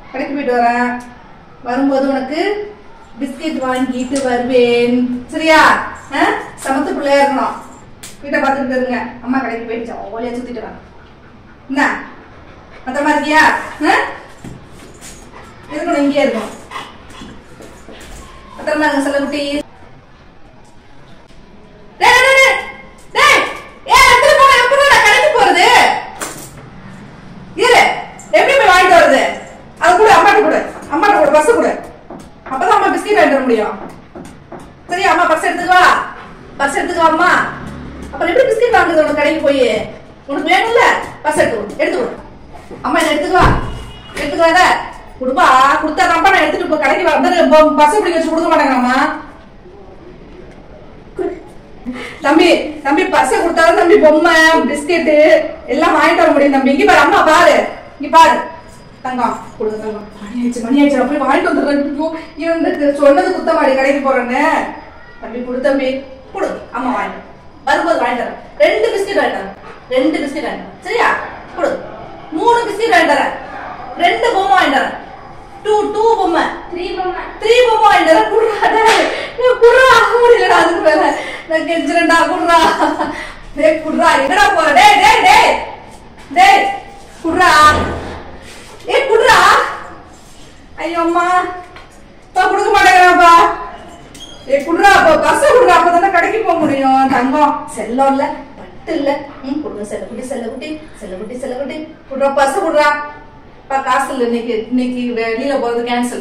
கடைக்கு போயிட்டு வரேன் வரும்போது உனக்கு பிஸ்கெட் வாங்கிட்டு வருவேன் சரியா ஆ? சமத்து பிள்ளையா இருக்கணும் வீட்டை பார்த்துக்கிட்டு இருங்க அம்மா கடைக்கு போயிடுச்சா ஓலியா சுத்திட்டு வரேன் என்ன பத்திரமா இருக்கியா ஆ? இருக்கணும் இங்கே இருக்கணும் பத்திரமா இருங்க செல்லக்குட்டி டேய், டேய், டேய், டேய், ஏன் எடுத்துட்டு போன? எப்படி நான் கடைக்கு போறது? இரு, எப்படி போய் வாங்கிட்டு வர்றது? அது கொடு, அம்மாட்ட கொடு. அம்மாட்ட கொடு, பர்ஸ் கொடு. அப்பதான் அம்மா பிஸ்கட் வாங்கிட்டு வர முடியும். சரியா, அம்மா பர்ஸ் எடுத்துட்டு வா. பர்ஸ் எடுத்துட்டு வா, அம்மா. அப்புறம் எப்படி பிஸ்கட் வாங்குறது உனக்கு கடைக்கு போய்? உனக்கு வேணும்ல? பர்ஸ் எடுத்து கொடு, எடுத்து கொடு. அம்மா இதை எடுத்துட்டு வா. எடுத்துட்டு வாத. கொடுப்பா, கொடுத்தாதான்ப்பா நான் எடுத்துட்டு போ- கடைக்கு வந்து பஸ் பிடிக்க வச்சு கொடுக்க மாட்டேங்கிறாம்மா தம்பி தம்பி பர்ஸ் கொடுத்தாலும் தம்பி பொம்மை பிஸ்கெட்டு எல்லாம் வாங்கிட்டு வர முடியும் தம்பி இங்க பாரு அம்மா பாரு இங்க பாரு தங்கம் கொடுங்க தங்கம் மணி ஆயிடுச்சு மணி ஆயிடுச்சு நான் போய் வாங்கிட்டு வந்துடுறேன் ஐயோ, இவனுக்கு சொன்னது குத்தமாடி கடைக்கு போறேன்னு தம்பி கொடு தம்பி கொடு அம்மா வாங்கிட்டு வா. வரும்போது வாங்கிட்டு வரேன் ரெண்டு பிஸ்கெட் வாங்கிட்டு வரேன் ரெண்டு பிஸ்கெட் வாங்கிட்டு வரேன் சரியா கொடு மூணு பிஸ்கெட் வாங்கிட்டு வரேன் ரெண்டு பொம்மை வாங்கிட்டு வரேன் டூ டூ பொம்மை த்ரீ பொம்மை த்ரீ பொம்மை வாங்கிட்டு குடுறா டேய். நான் குடுறா முடியலடா அதுக்கு மேல நான் கெஞ்சுறேன்டா குடுறா டேய் குடுறா எங்கடா போற டேய் டேய் டேய் டேய் குடுறா ஏய் குடுறா ஐயோ அம்மா பா கொடுக்க மாட்டேங்கிறாப்பா ஏய் குடுறா அப்போ பஸ் குடுறா அப்பதானே கடைக்கு போக முடியும் தங்கம் செல்லம் இல்ல பட்டு இல்ல ம் கொடுங்க செல்லக்குட்டி செல்லக்குட்டி செல்லக்குட்டி செல்லக்குட்டி குடுறா பஸ் குடுறா பா காசு இல்ல இன்னைக்கு இன்னைக்கு வெளியில போறது கேன்சல்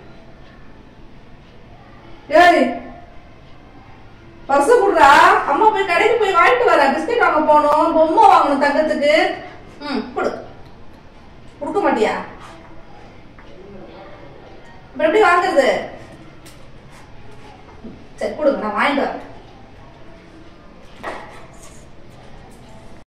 ஏய் பர்ஸ் குடுறா அம்மா போய் கடைக்கு போய் வாங்கிட்டு வரேன் பிஸ்கட் வாங்க போகணும் பொம்மை வாங்கணும் தங்கத்துக்கு ம் கொடு கொடுக்க மாட்டியா அப்புறம் எப்படி வாங்குறது சரி கொடுங்க நான் வாங்கிட்டு வரேன்